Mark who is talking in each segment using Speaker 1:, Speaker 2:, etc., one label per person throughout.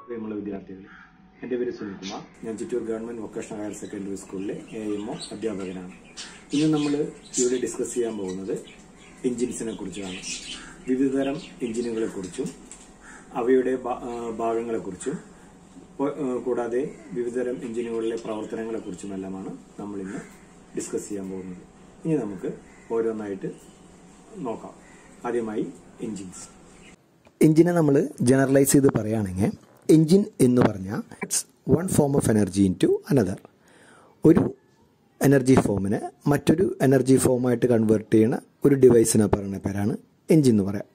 Speaker 1: പ്രിയമുള്ള വിദ്യാർത്ഥികളെ എൻ്റെ പേര് സുനിൽകുമാർ ഞാൻ Chittur government vocational higher secondary സ്കൂളിലെ എ എം ഒ അധ്യാപകനാണ് ഇന്ന് നമ്മൾ ഇവിടെ ഡിസ്കസ് ചെയ്യാൻ പോകുന്നത് എഞ്ചിൻസിനെ കുറിച്ചാണ് വിവിധതരം എഞ്ചിനുകളെ കുറിച്ചും അവയുടെ ഭാ- ആ, ഭാഗങ്ങളെക്കുറിച്ചും പൊ- ആ, കൂടാതെ വിവിധതരം എഞ്ചിനുകളിലെ പ്രവർത്തനങ്ങളെ കുറിച്ചുമെല്ലാമാണ് നമ്മൾ ഇന്ന് ഡിസ്കസ് ചെയ്യാൻ പോകുന്നത് ഇനി നമുക്ക് ഓരോന്നായിട്ട് നോക്കാം ആദ്യമായി എഞ്ചിൻസ്
Speaker 2: എഞ്ചിനെ നമ്മൾ ജനറലൈസ് ചെയ്ത് പറയുകയാണെങ്കിൽ എഞ്ചിൻ എന്ന് പറഞ്ഞാൽ it's one form of energy into another ഒരു എനർജി ഫോമിനെ മറ്റൊരു എനർജി ഫോമായിട്ട് കൺവേർട്ട് ചെയ്യുന്ന ഒരു ഡിവൈസിനെ പറയുന്ന പേരാണ് എഞ്ചിൻ എന്ന് പറയാം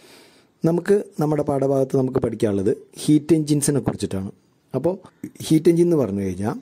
Speaker 2: നമുക്ക് നമ്മുടെ പാഠഭാഗത്ത് നമുക്ക് പഠിക്കാനുള്ളത് ഹീറ്റ് എഞ്ചിൻസിനെ കുറിച്ചിട്ടാണ് അപ്പോൾ ഹീറ്റ് എഞ്ചിൻ എന്ന് പറഞ്ഞു കഴിഞ്ഞാൽ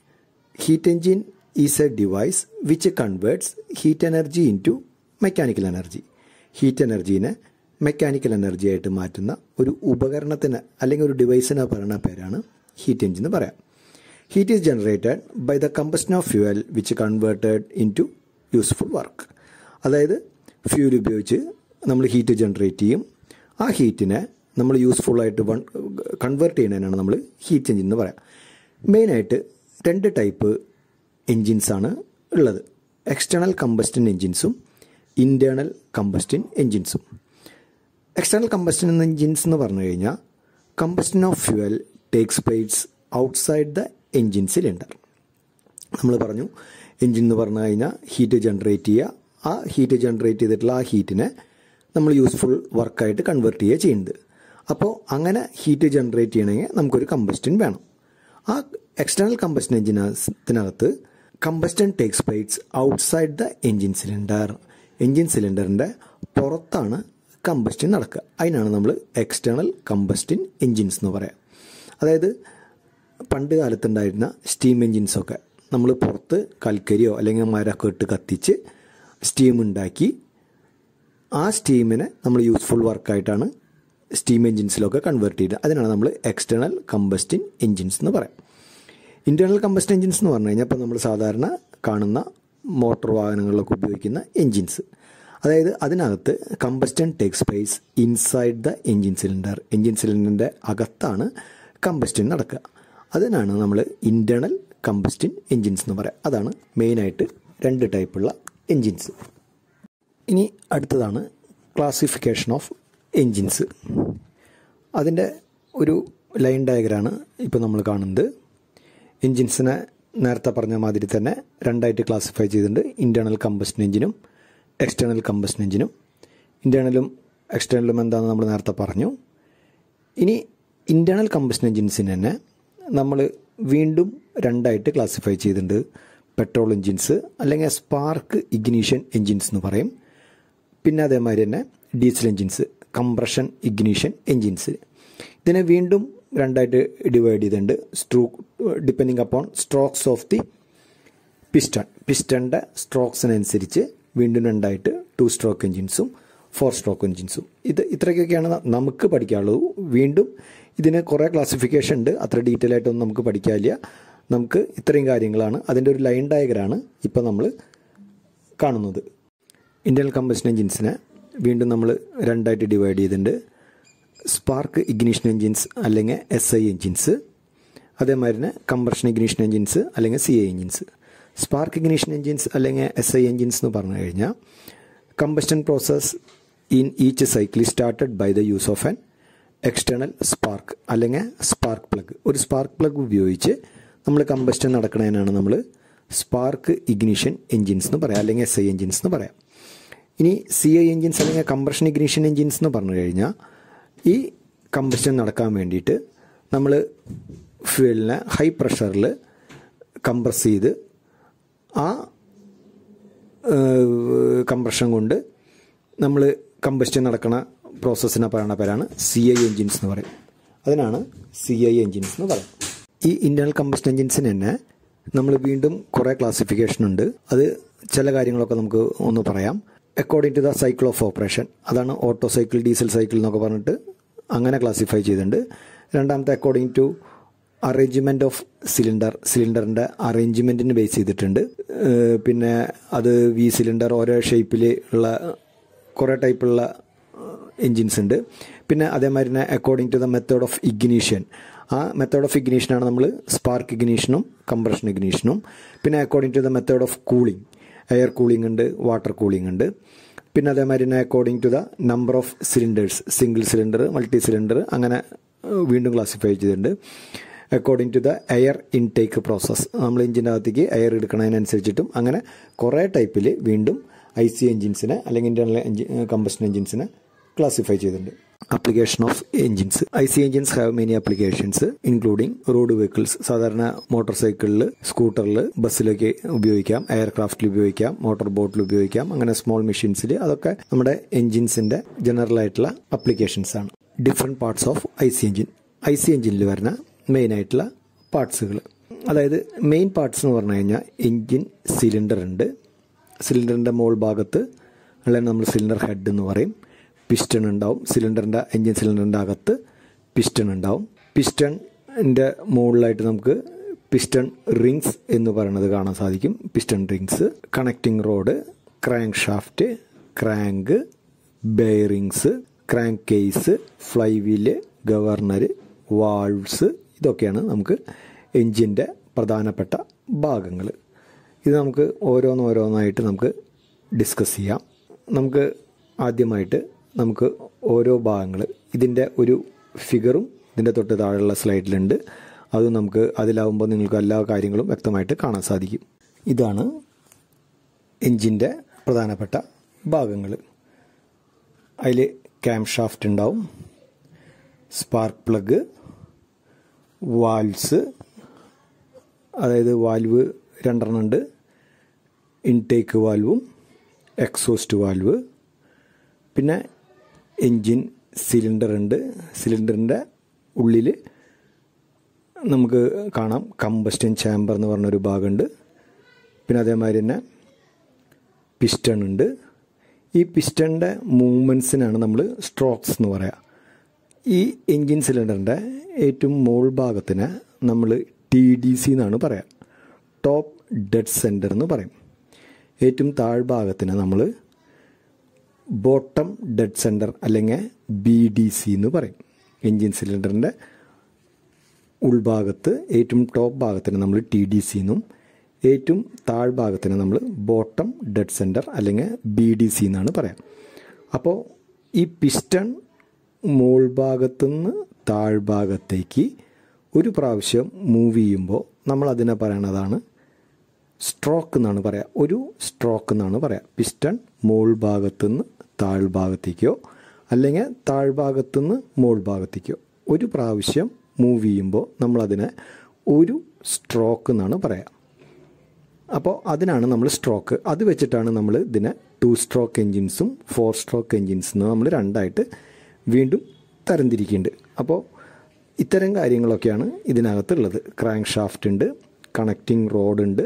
Speaker 2: heat engine is a device which converts heat energy into mechanical energy heat എനർജീനെ മെക്കാനിക്കൽ എനർജി ആയിട്ട് മാറ്റുന്ന ഒരു ഉപകരണത്തിന് അല്ലെങ്കിൽ ഒരു ഡിവൈസിനെ പറയുന്ന പേരാണ് ഹീറ്റ് എഞ്ചിൻ എന്ന് പറയാം heat is generated by the combustion of fuel which converted into useful work അതായത് ഫ്യൂൽ ഉപയോഗിച്ച് നമ്മൾ ഹീറ്റ് ജനറേറ്റ് ചെയ്യും ആ ഹീറ്റിനെ നമ്മൾ യൂസ്ഫുൾ ആയിട്ട് വൺ കൺവേർട്ട് ചെയ്യുന്നതിനാണ് നമ്മൾ ഹീറ്റ് എഞ്ചിൻ എന്ന് പറയാം മെയിനായിട്ട് രണ്ട് ടൈപ്പ് എൻജിൻസ് ആണ് ഉള്ളത് എക്സ്റ്റേണൽ കമ്പസ്റ്റൻ എൻജിൻസും ഇൻറ്റേർണൽ കമ്പസ്റ്റൻ എൻജിൻസും എക്സ്റ്റേണൽ കമ്പസ്റ്റൻ എൻജിൻസ് എന്ന് പറഞ്ഞു കഴിഞ്ഞാൽ combustion of fuel takes place outside the engine cylinder നമ്മൾ പറഞ്ഞു എൻജിൻ എന്ന് പറഞ്ഞു കഴിഞ്ഞാൽ ഹീറ്റ് ജനറേറ്റ് ചെയ്യുക ആ ഹീറ്റ് ജനറേറ്റ് ചെയ്തിട്ടുള്ള ആ ഹീറ്റിനെ നമ്മൾ യൂസ്ഫുൾ വർക്കായിട്ട് കൺവേർട്ട് ചെയ്യുക ചെയ്യുന്നത് അപ്പോൾ അങ്ങനെ ഹീറ്റ് ജനറേറ്റ് ചെയ്യണമെങ്കിൽ നമുക്കൊരു കമ്പസ്റ്റൻ വേണം ആ എക്സ്റ്റേണൽ കമ്പസ്റ്റൻ എഞ്ചിനകത്ത് combustion takes place outside the engine cylinder engine സിലിണ്ടറിൻ്റെ പുറത്താണ് കമ്പസ്റ്റൻ നടക്കുക അതിനാണ് നമ്മൾ എക്സ്റ്റേണൽ കമ്പസ്റ്റൻ എൻജിൻസ് എന്ന് പറയാം അതായത് പണ്ട് കാലത്തുണ്ടായിരുന്ന സ്റ്റീം എൻജിൻസൊക്കെ നമ്മൾ പുറത്ത് കൽക്കരിയോ അല്ലെങ്കിൽ മരമൊക്കെ ഇട്ട് കത്തിച്ച് സ്റ്റീം ഉണ്ടാക്കി ആ സ്റ്റീമിനെ നമ്മൾ യൂസ്ഫുൾ വർക്കായിട്ടാണ് സ്റ്റീം എൻജിൻസിലൊക്കെ കൺവേർട്ട് ചെയ്തത് അതിനാണ് നമ്മൾ എക്സ്റ്റേണൽ കമ്പസ്റ്റിൻ എൻജിൻസ് എന്ന് പറയാം ഇൻറ്റേർണൽ കമ്പസ്റ്റൻ എൻജിൻസ് എന്ന് പറഞ്ഞു കഴിഞ്ഞാൽ ഇപ്പോൾ നമ്മൾ സാധാരണ കാണുന്ന മോട്ടോർ വാഹനങ്ങളിലൊക്കെ ഉപയോഗിക്കുന്ന എൻജിൻസ് അതായത് അതിനകത്ത് combustion takes place inside the engine cylinder engine സിലിണ്ടറിൻ്റെ അകത്താണ് കമ്പസ്റ്റൻ നടക്കുക അതിനാണ് നമ്മൾ ഇൻറ്റേർണൽ കമ്പസ്റ്റൻ എൻജിൻസ് എന്ന് പറയാം അതാണ് മെയിനായിട്ട് രണ്ട് ടൈപ്പുള്ള എൻജിൻസ് ഇനി അടുത്തതാണ് ക്ലാസിഫിക്കേഷൻ ഓഫ് എൻജിൻസ് അതിൻ്റെ ഒരു ലൈൻ ഡയഗ്രാണ് ഇപ്പോൾ നമ്മൾ കാണുന്നത് എൻജിൻസിനെ നേരത്തെ പറഞ്ഞ മാതിരി തന്നെ രണ്ടായിട്ട് ക്ലാസിഫൈ ചെയ്തിട്ടുണ്ട് ഇൻറ്റേർണൽ കമ്പസ്റ്റൻ എഞ്ചിനും എക്സ്റ്റേണൽ കമ്പസ്റ്റൻ എഞ്ചിനും ഇൻറ്റേർണലും എക്സ്റ്റേണലും എന്താണെന്ന് നമ്മൾ നേരത്തെ പറഞ്ഞു ഇനി ഇൻറ്റേർണൽ കമ്പസ്റ്റൻ എഞ്ചിൻസിന് തന്നെ നമ്മൾ വീണ്ടും രണ്ടായിട്ട് ക്ലാസിഫൈ ചെയ്തിട്ടുണ്ട് പെട്രോൾ എഞ്ചിൻസ് അല്ലെങ്കിൽ സ്പാർക്ക് ഇഗ്നീഷൻ എഞ്ചിൻസ് എന്ന് പറയും പിന്നെ അതേമാതിരി തന്നെ diesel engines compression ignition engines ഇതിനെ വീണ്ടും രണ്ടായിട്ട് ഡിവൈഡ് ചെയ്തിട്ടുണ്ട് സ്ട്രൂ depending upon strokes of the piston പിസ്റ്റണിൻ്റെ സ്ട്രോക്സിനനുസരിച്ച് വീണ്ടും രണ്ടായിട്ട് ടു സ്ട്രോക്ക് എഞ്ചിൻസും ഫോർ സ്ട്രോക്ക് എഞ്ചിൻസും ഇത് ഇത്രയ്ക്കൊക്കെയാണ് ന- നമുക്ക് പഠിക്കാനുള്ളത് വീണ്ടും ഇതിന് കുറേ ക്ലാസിഫിക്കേഷൻ ഉണ്ട് അത്ര ഡീറ്റെയിൽ ആയിട്ടൊന്നും നമുക്ക് പഠിക്കാനില്ല നമുക്ക് ഇത്രയും കാര്യങ്ങളാണ് അതിൻ്റെ ഒരു ലൈൻ ഡയഗ്രാണ് ഇപ്പോൾ നമ്മൾ കാണുന്നത് ഇന്ത്യൻ കമ്പസ്റ്റൻ എഞ്ചിൻസിനെ വീണ്ടും നമ്മൾ രണ്ടായിട്ട് ഡിവൈഡ് ചെയ്തിട്ടുണ്ട് സ്പാർക്ക് ഇഗ്നീഷൻ എഞ്ചിൻസ് അല്ലെങ്കിൽ എസ് ഐ എഞ്ചിൻസ് അതേമാതിരി തന്നെ കംപ്രഷൻ ഇഗ്നീഷൻ എഞ്ചിൻസ് അല്ലെങ്കിൽ C I engines spark ignition engines അല്ലെങ്കിൽ എസ് ഐ എഞ്ചിൻസ് എന്ന് പറഞ്ഞു കഴിഞ്ഞാൽ combustion process in each cycle started by the use of an external spark അല്ലെങ്കിൽ spark plug ഒരു സ്പാർക്ക് പ്ലഗ് ഉപയോഗിച്ച് നമ്മൾ കമ്പസ്റ്റൻ നടക്കുന്നതിനാണ് നമ്മൾ സ്പാർക്ക് ഇഗ്നീഷൻ എഞ്ചിൻസ് എന്ന് പറയാം അല്ലെങ്കിൽ എസ് ഐ എഞ്ചിൻസ് എന്ന് പറയാം ഇനി സി ഐ എഞ്ചിൻസ് അല്ലെങ്കിൽ കംപ്രഷൻ ഇഗ്നീഷൻ എഞ്ചിൻസ് എന്ന് പറഞ്ഞു കഴിഞ്ഞാൽ ഈ കമ്പസ്റ്റൻ നടക്കാൻ വേണ്ടിയിട്ട് നമ്മൾ ഫ്യൂവലിനെ ഹൈ പ്രഷറിൽ കംപ്രസ് ചെയ്ത് ആ കംപ്രഷൻ കൊണ്ട് നമ്മൾ കമ്പസ്റ്റൻ നടക്കുന്ന പ്രോസസ്സിനെ പറയുന്ന പേരാണ് സി ഐ എഞ്ചിൻസ് എന്ന് പറയും അതിനാണ് സി ഐ എഞ്ചിൻസ് എന്ന് പറയും ഈ ഇന്റേണൽ കമ്പസ്റ്റൻ എഞ്ചിൻസിന് തന്നെ നമ്മൾ വീണ്ടും കുറേ ക്ലാസിഫിക്കേഷൻ ഉണ്ട് അത് ചില കാര്യങ്ങളൊക്കെ നമുക്ക് ഒന്ന് പറയാം according to the cycle of operation അതാണ് ഓട്ടോ സൈക്കിൾ ഡീസൽ സൈക്കിൾ എന്നൊക്കെ പറഞ്ഞിട്ട് അങ്ങനെ ക്ലാസിഫൈ ചെയ്തിട്ടുണ്ട് രണ്ടാമത്തെ according to arrangement of cylinder സിലിണ്ടറിന്റെ അറേഞ്ച്മെന്റിന് ബേസ് ചെയ്തിട്ടുണ്ട് ഏഹ് പിന്നെ അത് വി സിലിണ്ടർ ഓരോ ഷേപ്പിൽ ഉള്ള കുറേ ടൈപ്പുള്ള എൻജിൻസ് ഉണ്ട് പിന്നെ അതേമാതിരി തന്നെ according to the method of ignition ആ മെത്തേഡ് ഓഫ് ഇഗ്നീഷനാണ് നമ്മൾ സ്പാർക്ക് ഇഗ്നീഷനും കംപ്രഷൻ ഇഗ്നീഷനും പിന്നെ according to the method of cooling air cooling ഉണ്ട് വാട്ടർ കൂളിംഗ് ഉണ്ട് പിന്നെ അതേമാതിരി തന്നെ according to the number of cylinders single cylinder multi cylinder അങ്ങനെ ഏഹ്, വീണ്ടും ക്ലാസിഫൈ ചെയ്തിട്ടുണ്ട് according to the air intake process നമ്മൾ എഞ്ചിൻ്റെ അകത്തേക്ക് എയർ എടുക്കുന്നതിനനുസരിച്ചിട്ടും അങ്ങനെ കുറേ ടൈപ്പിൽ വീണ്ടും ഐ സി എഞ്ചിൻസിനെ അല്ലെങ്കിൽ ഇൻറ്റേർണൽ എഞ്ചിൻ കമ്പസ്റ്റൻ എഞ്ചിൻസിനെ ക്ലാസിഫൈ ചെയ്തിട്ടുണ്ട് application of engines I C engines have many applications including road vehicles സാധാരണ മോട്ടോർ സൈക്കിളിൽ സ്കൂട്ടറിൽ ബസ്സിലൊക്കെ ഉപയോഗിക്കാം എയർക്രാഫ്റ്റിൽ ഉപയോഗിക്കാം മോട്ടോർ ബോട്ടിൽ ഉപയോഗിക്കാം അങ്ങനെ സ്മോൾ മെഷീൻസിൽ അതൊക്കെ നമ്മുടെ എഞ്ചിൻസിന്റെ ജനറൽ ആയിട്ടുള്ള അപ്ലിക്കേഷൻസ് ആണ് different parts of I C engine I C എഞ്ചിനിൽ വരുന്ന മെയിൻ ആയിട്ടുള്ള പാർട്സുകൾ അതായത് മെയിൻ പാർട്സ് എന്ന് പറഞ്ഞു കഴിഞ്ഞാൽ എഞ്ചിൻ സിലിണ്ടർ ഉണ്ട് സിലിണ്ടറിൻ്റെ മുകൾ ഭാഗത്ത് അല്ലെങ്കിൽ നമ്മൾ സിലിണ്ടർ ഹെഡ് എന്ന് പറയും പിസ്റ്റൺ ഉണ്ടാവും സിലിണ്ടറിൻ്റെ എഞ്ചിൻ സിലിണ്ടറിൻ്റെ അകത്ത് പിസ്റ്റൺ ഉണ്ടാവും പിസ്റ്റണിൻ്റെ മുകളിലായിട്ട് നമുക്ക് പിസ്റ്റൺ റിങ്സ് എന്ന് പറയുന്നത് കാണാൻ സാധിക്കും piston rings connecting rod crank shaft crank bearings crank case fly wheel governor valves ഇതൊക്കെയാണ് നമുക്ക് എഞ്ചിൻ്റെ പ്രധാനപ്പെട്ട ഭാഗങ്ങൾ ഇത് നമുക്ക് ഓരോന്നോരോന്നായിട്ട് നമുക്ക് ഡിസ്കസ് ചെയ്യാം നമുക്ക് ആദ്യമായിട്ട് നമുക്ക് ഓരോ ഭാഗങ്ങൾ ഇതിൻ്റെ ഒരു ഫിഗറും ഇതിൻ്റെ തൊട്ട് താഴെയുള്ള സ്ലൈഡിലുണ്ട് അത് നമുക്ക് അതിലാവുമ്പോൾ നിങ്ങൾക്ക് എല്ലാ കാര്യങ്ങളും വ്യക്തമായിട്ട് കാണാൻ സാധിക്കും ഇതാണ് എഞ്ചിൻ്റെ പ്രധാനപ്പെട്ട ഭാഗങ്ങൾ അതിൽ ക്യാം ഷാഫ്റ്റ് ഉണ്ടാവും സ്പാർക്ക് പ്ലഗ് വാൽവ്സ് അതായത് വാൽവ് രണ്ടെണ്ണം ഉണ്ട് ഇൻടേക്ക് വാൽവും എക്സോസ്റ്റ് വാൽവ് പിന്നെ എൻജിൻ സിലിണ്ടർ ഉണ്ട് സിലിണ്ടറിൻ്റെ ഉള്ളിൽ നമുക്ക് കാണാം കമ്പസ്റ്റൻ ചാമ്പർ എന്ന് പറഞ്ഞൊരു ഭാഗമുണ്ട് പിന്നെ അതേമാതിരി തന്നെ പിസ്റ്റൺ ഉണ്ട് ഈ പിസ്റ്റണിൻ്റെ മൂവ്മെൻറ്റ്സിനാണ് നമ്മൾ സ്ട്രോക്സ് എന്ന് പറയുക ഈ എൻജിൻ സിലിണ്ടറിൻ്റെ ഏറ്റവും മോൾ ഭാഗത്തിന് നമ്മൾ ടി ഡി സി എന്നാണ് പറയുക ടോപ്പ് ഡെഡ് സെൻറ്റർ എന്ന് പറയും ഏറ്റവും താഴ്ഭാഗത്തിന് നമ്മൾ ബോട്ടം ഡെഡ് സെൻറ്റർ അല്ലെങ്കിൽ ബി ഡി സി എന്ന് പറയും എൻജിൻ സിലിണ്ടറിൻ്റെ ഉൾഭാഗത്ത് ഏറ്റവും ടോപ്പ് ഭാഗത്തിന് നമ്മൾ ടി ഡി സി എന്നും ഏറ്റവും താഴ്ഭാഗത്തിന് നമ്മൾ ബോട്ടം ഡെഡ് സെൻറ്റർ അല്ലെങ്കിൽ ബി ഡി സി എന്നാണ് പറയാം അപ്പോൾ ഈ പിസ്റ്റൺ മോൾ ഭാഗത്തുനിന്ന് താഴ്ഭാഗത്തേക്ക് ഒരു പ്രാവശ്യം മൂവ് ചെയ്യുമ്പോൾ നമ്മൾ അതിനെ പറയണതാണ് സ്ട്രോക്ക് എന്നാണ് പറയുക ഒരു സ്ട്രോക്ക് എന്നാണ് പറയുക പിസ്റ്റൺ മോൾ ഭാഗത്തുനിന്ന് താഴ്ഭാഗത്തേക്കോ അല്ലെങ്കിൽ താഴ്ഭാഗത്തുനിന്ന് മോൾ ഭാഗത്തേക്കോ ഒരു പ്രാവശ്യം മൂവ് ചെയ്യുമ്പോൾ നമ്മളതിനെ ഒരു സ്ട്രോക്ക് എന്നാണ് പറയുക അപ്പോൾ അതിനാണ് നമ്മൾ സ്ട്രോക്ക് അത് വെച്ചിട്ടാണ് നമ്മൾ ഇതിനെ ടു സ്ട്രോക്ക് എൻജിൻസും ഫോർ സ്ട്രോക്ക് എൻജിൻസും നമ്മൾ രണ്ടായിട്ട് വീണ്ടും തരംതിരിക്കുന്നുണ്ട് അപ്പോൾ ഇത്തരം കാര്യങ്ങളൊക്കെയാണ് ഇതിനകത്തുള്ളത് ക്രാങ്ക് ഷാഫ്റ്റ് ഉണ്ട് കണക്റ്റിംഗ് റോഡ് ഉണ്ട്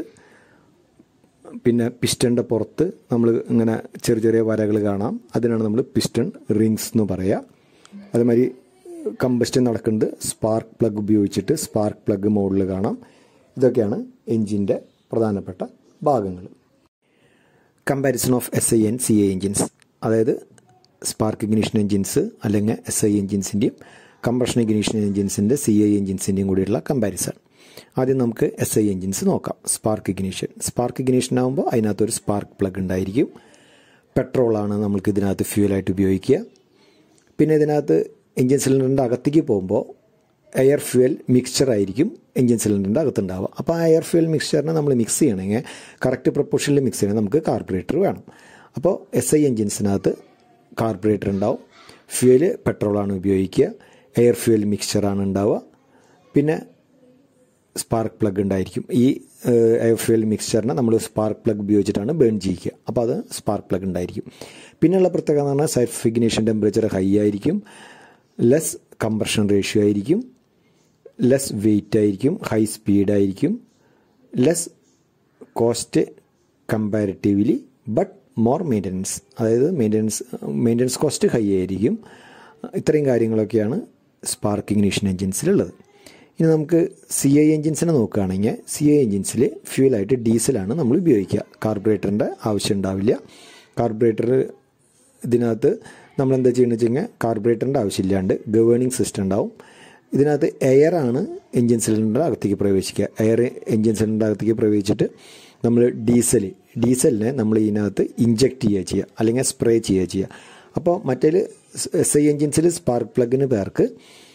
Speaker 2: പിന്നെ പിസ്റ്റൻ്റെ പുറത്ത് നമ്മൾ ഇങ്ങനെ ചെറിയ ചെറിയ വരകൾ കാണാം അതിനാണ് നമ്മൾ പിസ്റ്റൺ റിങ്സ് എന്ന് പറയുക അതേമാതിരി കമ്പസ്റ്റൻ നടക്കുന്നുണ്ട് സ്പാർക്ക് പ്ലഗ് ഉപയോഗിച്ചിട്ട് സ്പാർക്ക് പ്ലഗ് മോഡിൽ കാണാം ഇതൊക്കെയാണ് എൻജിൻ്റെ പ്രധാനപ്പെട്ട ഭാഗങ്ങൾ comparison of S I and C A engines അതായത് സ്പാർക്ക് ഇഗ്നീഷൻ എൻജിൻസ് അല്ലെങ്കിൽ എസ് ഐ എൻജിൻസിൻ്റെയും കമ്പഷൻ ഇഗ്നീഷൻ എൻജിൻസിൻ്റെ സി ഐ എൻജിൻസിൻ്റെയും കൂടിയുള്ള കമ്പാരിസൺ ആദ്യം നമുക്ക് എസ് ഐ എൻജിൻസ് നോക്കാം സ്പാർക്ക് ഇഗ്നീഷൻ സ്പാർക്ക് ഇഗ്നീഷൻ ആകുമ്പോൾ അതിനകത്തൊരു സ്പാർക്ക് പ്ലഗ് ഉണ്ടായിരിക്കും പെട്രോളാണ് നമുക്ക് ഇതിനകത്ത് ഫ്യൂലായിട്ട് ഉപയോഗിക്കുക പിന്നെ ഇതിനകത്ത് എൻജിൻ സിലിണ്ടറിൻ്റെ അകത്തേക്ക് പോകുമ്പോൾ എയർ ഫ്യൂൽ മിക്സ്ചർ ആയിരിക്കും എൻജിൻ സിലിണ്ടറിൻ്റെ അകത്തുണ്ടാവുക അപ്പോൾ ആ എയർ ഫ്യൂൽ മിക്സ്ചറിനെ നമ്മൾ മിക്സ് ചെയ്യണമെങ്കിൽ കറക്റ്റ് പ്രൊപ്പോർഷനിൽ മിക്സ് ചെയ്യണമെങ്കിൽ നമുക്ക് കാർബറേറ്റർ വേണം അപ്പോൾ എസ് ഐ എൻജിൻസിനകത്ത് കാർബറേറ്റർ ഉണ്ടാവും ഫ്യൂല് പെട്രോളാണ് ഉപയോഗിക്കുക എയർ ഫ്യൂൽ മിക്സ്ചറാണ് ഉണ്ടാവുക പിന്നെ സ്പാർക്ക് പ്ലഗ് ഉണ്ടായിരിക്കും ഈ എയർ ഫ്യൂൽ മിക്സ്ചറിനെ നമ്മൾ സ്പാർക്ക് പ്ലഗ് ഉപയോഗിച്ചിട്ടാണ് ബേൺ ചെയ്യിക്കുക അപ്പോൾ അത് സ്പാർക്ക് പ്ലഗ് ഉണ്ടായിരിക്കും പിന്നെയുള്ള പ്രത്യേകത എന്ന് പറഞ്ഞാൽ സെൽഫ് ഇഗ്നേഷൻ ടെമ്പറേച്ചർ ഹൈ ആയിരിക്കും ലെസ് കംപ്രഷൻ റേഷ്യോ ആയിരിക്കും ലെസ് വെയിറ്റ് ആയിരിക്കും ഹൈ സ്പീഡായിരിക്കും less cost comparatively but more maintenance അതായത് മെയിൻ്റനൻസ് മെയിൻ്റനൻസ് കോസ്റ്റ് ഹൈ ആയിരിക്കും ഇത്രയും കാര്യങ്ങളൊക്കെയാണ് സ്പാർക്ക് ഇഗ്നീഷൻ എൻജിൻസിലുള്ളത് ഇനി നമുക്ക് സി ഐ എൻജിൻസിനെ നോക്കുകയാണെങ്കിൽ സി ഐ എൻജിൻസിൽ ഫ്യൂലായിട്ട് ഡീസലാണ് നമ്മൾ ഉപയോഗിക്കുക കാർബറേറ്ററിൻ്റെ ആവശ്യം ഉണ്ടാവില്ല കാർബറേറ്റർ ഇതിനകത്ത് നമ്മൾ എന്താ ചെയ്യുന്നത് വെച്ച് കഴിഞ്ഞാൽ കാർബറേറ്ററിൻ്റെ ആവശ്യമില്ലാണ്ട് ഗവേണിംഗ് സിസ്റ്റം ഉണ്ടാവും ഇതിനകത്ത് എയറാണ് എൻജിൻ സിലിണ്ടറിൻ്റെ അകത്തേക്ക് പ്രവേശിക്കുക എയർ എൻജിൻ സിലിണ്ടറിൻ്റെ അകത്തേക്ക് പ്രവേശിച്ചിട്ട് നമ്മൾ ഡീസൽ ഡീസലിനെ നമ്മൾ ഇതിനകത്ത് ഇഞ്ചെക്ട് ചെയ്യുക ചെയ്യുക അല്ലെങ്കിൽ സ്പ്രേ ചെയ്യുക ചെയ്യുക അപ്പോൾ മറ്റേ എസ് ഐ എൻജിൻസിൽ സ്പാർക്ക് പ്ലഗിന് പേർക്ക്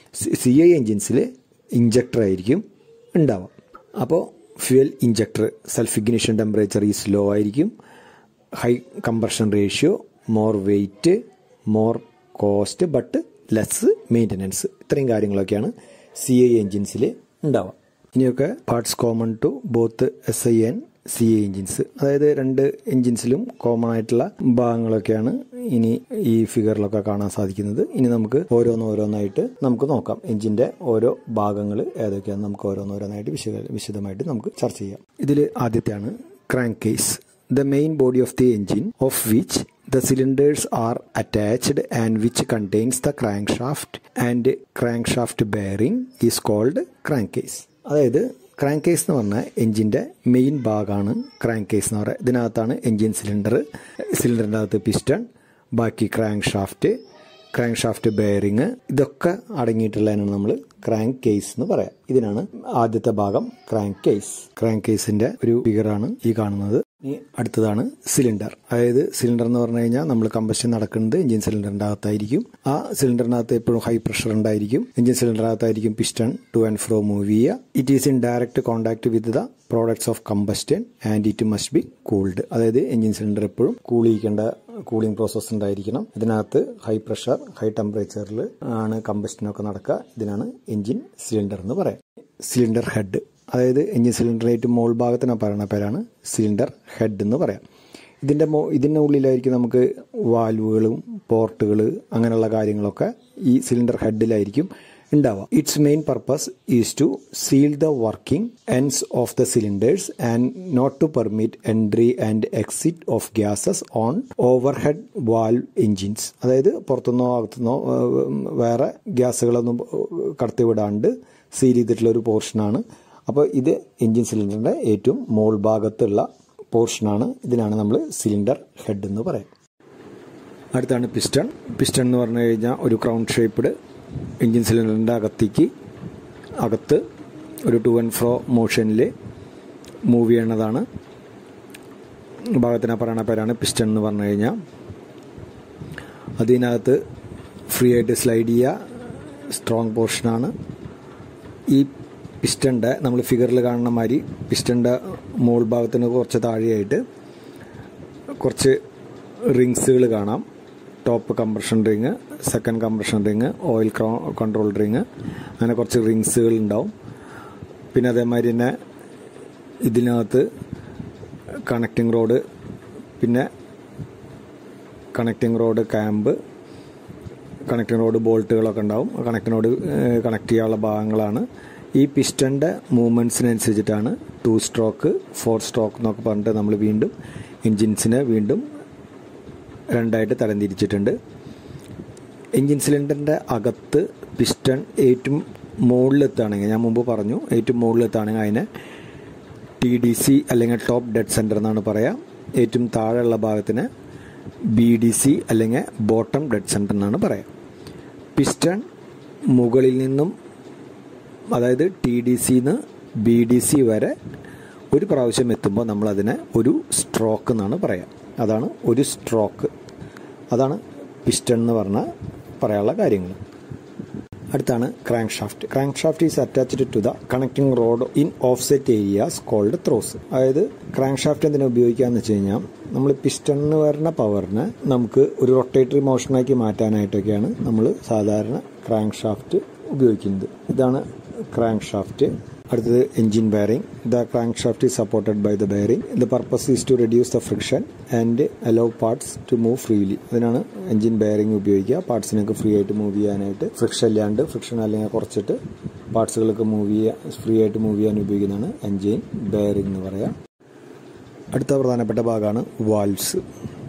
Speaker 2: സി ഐ എൻജിൻസിൽ ഇഞ്ചക്ടർ ആയിരിക്കും ഉണ്ടാവുക അപ്പോൾ fuel injector self ignition temperature is low ആയിരിക്കും high compression ratio more weight more cost but less maintenance ഇത്രയും കാര്യങ്ങളൊക്കെയാണ് സി ഐ എൻജിൻസിൽ ഉണ്ടാവുക ഇനിയൊക്കെ parts common to both S I and C I engines അതായത് രണ്ട് എൻജിൻസിലും കോമൺ ആയിട്ടുള്ള ഭാഗങ്ങളൊക്കെയാണ് ഇനി ഈ ഫിഗറിലൊക്കെ കാണാൻ സാധിക്കുന്നത് ഇനി നമുക്ക് ഓരോന്നോരോന്നായിട്ട് നമുക്ക് നോക്കാം എൻജിന്റെ ഓരോ ഭാഗങ്ങൾ ഏതൊക്കെയാണെന്ന് നമുക്ക് ഓരോന്നോരോന്നായിട്ട് വിശദ വിശദമായിട്ട് നമുക്ക് ചർച്ച ചെയ്യാം ഇതിൽ ആദ്യത്തെയാണ് crank case the main body of the engine of which the cylinders are attached and which contains the crankshaft and crankshaft bearing is called crankcase അതായത് ക്രാങ്ക് കേസ് എന്ന് പറഞ്ഞാൽ എഞ്ചിൻ്റെ മെയിൻ ഭാഗമാണ് ക്രാങ്ക് കേസ് എന്ന് പറയുക ഇതിനകത്താണ് എഞ്ചിൻ സിലിണ്ടർ സിലിണ്ടറിൻ്റെ അകത്ത് piston ബാക്കി crank shaft crank shaft bearing ഇതൊക്കെ അടങ്ങിയിട്ടുള്ളതിനാണ് നമ്മൾ ക്രാങ്ക് കേസ് എന്ന് പറയാം ഇതിനാണ് ആദ്യത്തെ ഭാഗം ക്രാങ്ക് കേസ് ക്രാങ്ക് കേസിന്റെ ഒരു ഫിഗറാണ് ഈ കാണുന്നത് ഇനി അടുത്തതാണ് സിലിണ്ടർ അതായത് സിലിണ്ടർ എന്ന് പറഞ്ഞു കഴിഞ്ഞാൽ നമ്മൾ കമ്പഷൻ നടക്കുന്നത് എഞ്ചിൻ സിലിണ്ടറിന്റെ അകത്തായിരിക്കും ആ സിലിണ്ടറിനകത്ത് എപ്പോഴും ഹൈ പ്രഷർ ഉണ്ടായിരിക്കും എഞ്ചിൻ സിലിണ്ടറിനകത്തായിരിക്കും piston to and fro move ചെയ്യുക it is in direct contact with the products of combustion and it must be cooled അതായത് എഞ്ചിൻ സിലിണ്ടർ എപ്പോഴും കൂൾ ചെയ്യിക്കേണ്ട കൂളിംഗ് പ്രോസസ്സ് ഉണ്ടായിരിക്കണം ഇതിനകത്ത് ഹൈ പ്രഷർ ഹൈ ടെമ്പറേച്ചറിൽ ആണ് കമ്പസ്റ്റനൊക്കെ നടക്കുക ഇതിനാണ് എഞ്ചിൻ സിലിണ്ടർ എന്ന് പറയാം സിലിണ്ടർ ഹെഡ് അതായത് എഞ്ചിൻ സിലിണ്ടറിന്റെ ഏറ്റവും മോൾ ഭാഗത്തിന് പറയുന്ന പേരാണ് സിലിണ്ടർ ഹെഡ് എന്ന് പറയാം ഇതിൻ്റെ മോ ഇതിൻ്റെ ഉള്ളിലായിരിക്കും നമുക്ക് വാൽവുകളും പോർട്ടുകൾ അങ്ങനെയുള്ള കാര്യങ്ങളൊക്കെ ഈ സിലിണ്ടർ ഹെഡിലായിരിക്കും ഉണ്ടാവുക its main purpose is to seal the working ends of the cylinders and not to permit entry and exit of gases on over head valve engines അതായത് പുറത്തുനിന്നോ അകത്തുനിന്നോ വേറെ ഗ്യാസുകളൊന്നും കടത്തിവിടാണ്ട് സീൽ ചെയ്തിട്ടുള്ള ഒരു പോർഷനാണ് അപ്പോൾ ഇത് എൻജിൻ സിലിണ്ടറിൻ്റെ ഏറ്റവും മോൾ ഭാഗത്തുള്ള പോർഷനാണ് ഇതിനാണ് നമ്മൾ സിലിണ്ടർ ഹെഡ് എന്ന് പറയാം അടുത്താണ് പിസ്റ്റൺ പിസ്റ്റൺ എന്ന് പറഞ്ഞു കഴിഞ്ഞാൽ ഒരു ക്രൗൺ ഷേപ്പ്ഡ് എൻജിൻ സിലിണ്ടറിൻ്റെ അകത്തേക്ക് അകത്ത് ഒരു ടു ആൻഡ് ഫ്രോ മോഷനിൽ മൂവ് ചെയ്യണതാണ് ഭാഗത്തിന് പറയുന്ന പേരാണ് പിസ്റ്റൺ എന്ന് പറഞ്ഞു കഴിഞ്ഞാൽ അതിനകത്ത് ഫ്രീ ആയിട്ട് സ്ലൈഡ് ചെയ്യുക സ്ട്രോങ് പോർഷനാണ് ഈ പിസ്റ്റൻ്റെ നമ്മൾ ഫിഗറിൽ കാണുന്ന മാതിരി പിസ്റ്റൻ്റെ മോൾ ഭാഗത്തിന് കുറച്ച് താഴെയായിട്ട് കുറച്ച് റിങ്സുകൾ കാണാം top compression ring second compression ring oil control ring അങ്ങനെ കുറച്ച് റിങ്സുകൾ ഉണ്ടാവും പിന്നെ അതേമാതിരി തന്നെ ഇതിനകത്ത് കണക്റ്റിംഗ് റോഡ് പിന്നെ connecting rod cap connecting rod ബോൾട്ടുകളൊക്കെ ഉണ്ടാവും കണക്റ്റിംഗ് റോഡ് കണക്ട് ചെയ്യാനുള്ള ഭാഗങ്ങളാണ് ഈ പിസ്റ്റൻ്റെ മൂവ്മെൻറ്റ്സിനനുസരിച്ചിട്ടാണ് ടു സ്ട്രോക്ക് ഫോർ സ്ട്രോക്ക് എന്നൊക്കെ പറഞ്ഞിട്ട് നമ്മൾ വീണ്ടും എൻജിൻസിനെ വീണ്ടും രണ്ടായിട്ട് തരംതിരിച്ചിട്ടുണ്ട് എൻജിൻ സിലിണ്ടറിൻ്റെ അകത്ത് പിസ്റ്റൺ ഏറ്റവും മുകളിലെത്താണെങ്കിൽ ഞാൻ മുമ്പ് പറഞ്ഞു ഏറ്റവും മുകളിലെത്താണെങ്കിൽ അതിനെ ടി ഡി സി അല്ലെങ്കിൽ ടോപ്പ് ഡെഡ് സെൻറ്റർ എന്നാണ് പറയുക ഏറ്റവും താഴെയുള്ള ഭാഗത്തിന് ബി ഡി സി അല്ലെങ്കിൽ ബോട്ടം ഡെഡ് സെൻറ്റർ എന്നാണ് പറയുക പിസ്റ്റൺ മുകളിൽ നിന്നും അതായത് ടി ഡി സിന്ന് ബി ഡി സി വരെ ഒരു പ്രാവശ്യം എത്തുമ്പോൾ നമ്മൾ അതിനെ ഒരു സ്ട്രോക്ക് എന്നാണ് പറയുക അതാണ് ഒരു സ്ട്രോക്ക് അതാണ് പിസ്റ്റൺ എന്ന് പറഞ്ഞ പറയാനുള്ള കാര്യങ്ങൾ അടുത്താണ് crank shaft crank crankshaft is attached to the connecting rod in offset areas called throws അതായത് ക്രാങ്ക് ഷാഫ്റ്റ് എന്തിനാ ഉപയോഗിക്കാന്ന് വെച്ച് കഴിഞ്ഞാൽ നമ്മൾ പിസ്റ്റണിന് വരുന്ന പവറിനെ നമുക്ക് ഒരു റൊട്ടേറ്ററി മോഷനാക്കി മാറ്റാനായിട്ടൊക്കെയാണ് നമ്മൾ സാധാരണ ക്രാങ്ക് ഷാഫ്റ്റ് ഉപയോഗിക്കുന്നത് ഇതാണ് ക്രാങ്ക് ഷാഫ്റ്റ് അടുത്തത് engine bearing the crankshaft is supported by the bearing the purpose is to reduce the friction and allow parts to move freely അതിനാണ് എഞ്ചിൻ ബെയറിംഗ് ഉപയോഗിക്കുക പാർട്സിനൊക്കെ ഫ്രീ ആയിട്ട് move ചെയ്യാനായിട്ട് friction ഇല്ലാണ്ട് friction അല്ലെങ്കിൽ കുറച്ചിട്ട് പാർട്സുകളൊക്കെ മൂവ് ചെയ്യാൻ ഫ്രീ ആയിട്ട് മൂവ് ചെയ്യാൻ ഉപയോഗിക്കുന്നതാണ് എഞ്ചിൻ ബെയറിംഗ് എന്ന് പറയാം അടുത്ത പ്രധാനപ്പെട്ട ഭാഗമാണ് വാൽവ്സ്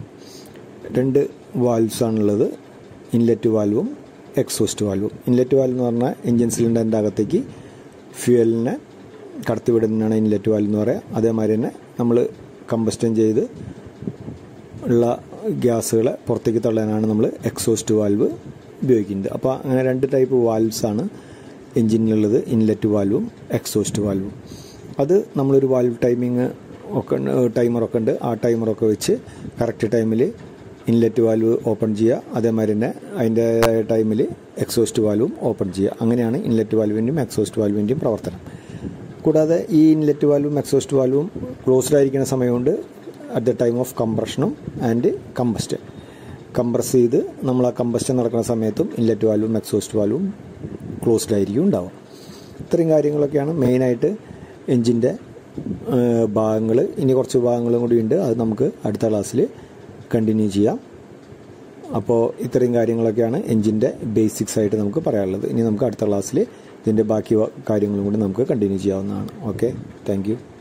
Speaker 2: രണ്ട് വാൽവ്സ് ആണുള്ളത് ഇൻലെറ്റ് വാൽവും എക്സോസ്റ്റ് വാൽവും ഇൻലെറ്റ് വാൽവ് എന്ന് പറഞ്ഞാൽ എഞ്ചിൻ സിലിണ്ടറിൻ്റെ അകത്തേക്ക് ഫ്യൂവലിനെ കടത്തിവിടുന്നതാണ് ഇൻലെറ്റ് വാൽവ് എന്ന് പറയുക അതേമാതിരി തന്നെ നമ്മൾ കമ്പസ്റ്റൻ ചെയ്ത് ഉള്ള ഗ്യാസുകളെ പുറത്തേക്ക് തള്ളാനാണ് നമ്മൾ എക്സോസ്റ്റ് വാൽവ് ഉപയോഗിക്കുന്നത് അപ്പോൾ അങ്ങനെ രണ്ട് ടൈപ്പ് വാൽവ്സ് ആണ് എഞ്ചിനിലുള്ളത് ഇൻലെറ്റ് വാൽവും എക്സോസ്റ്റ് വാൽവും അത് നമ്മളൊരു വാൽവ് ടൈമിങ് ഒക്കെ ടൈമറൊക്കെ ഉണ്ട് ആ ടൈമറൊക്കെ വെച്ച് കറക്റ്റ് ടൈമിൽ ഇൻലെറ്റ് വാൽവ് ഓപ്പൺ ചെയ്യുക അതേമാതിരി തന്നെ അതിൻ്റെ ടൈമിൽ എക്സോസ്റ്റ് വാൽവും ഓപ്പൺ ചെയ്യുക അങ്ങനെയാണ് ഇൻലെറ്റ് വാൽവിൻ്റെയും എക്സോസ്റ്റ് വാൽവിൻ്റെയും പ്രവർത്തനം കൂടാതെ ഈ ഇൻലെറ്റ് വാൽവും എക്സോസ്റ്റ് വാൽവും ക്ലോസ്ഡ് ആയിരിക്കുന്ന സമയമുണ്ട് അറ്റ് ദ ടൈം ഓഫ് കംപ്രഷനും ആൻഡ് കമ്പസ്റ്റൻ കംപ്രസ് ചെയ്ത് നമ്മൾ ആ കമ്പസ്റ്റൻ നടക്കുന്ന സമയത്തും ഇൻലെറ്റ് വാൽവും എക്സോസ്റ്റ് വാൽവും ക്ലോസ്ഡ് ആയിരിക്കും ഉണ്ടാവുക ഇത്രയും കാര്യങ്ങളൊക്കെയാണ് മെയിനായിട്ട് എൻജിൻ്റെ ഭാഗങ്ങൾ ഇനി കുറച്ച് ഭാഗങ്ങളും കൂടി ഉണ്ട് അത് നമുക്ക് അടുത്ത ക്ലാസ്സിൽ കണ്ടിന്യൂ ചെയ്യാം അപ്പോൾ ഇത്രയും കാര്യങ്ങളൊക്കെയാണ് എൻജിൻ്റെ ബേസിക്സ് ആയിട്ട് നമുക്ക് പറയാനുള്ളത് ഇനി നമുക്ക് അടുത്ത ക്ലാസ്സിൽ ഇതിൻ്റെ ബാക്കി വ- കാര്യങ്ങളും കൂടി നമുക്ക് കണ്ടിന്യൂ ചെയ്യാവുന്നതാണ് ഓക്കെ താങ്ക്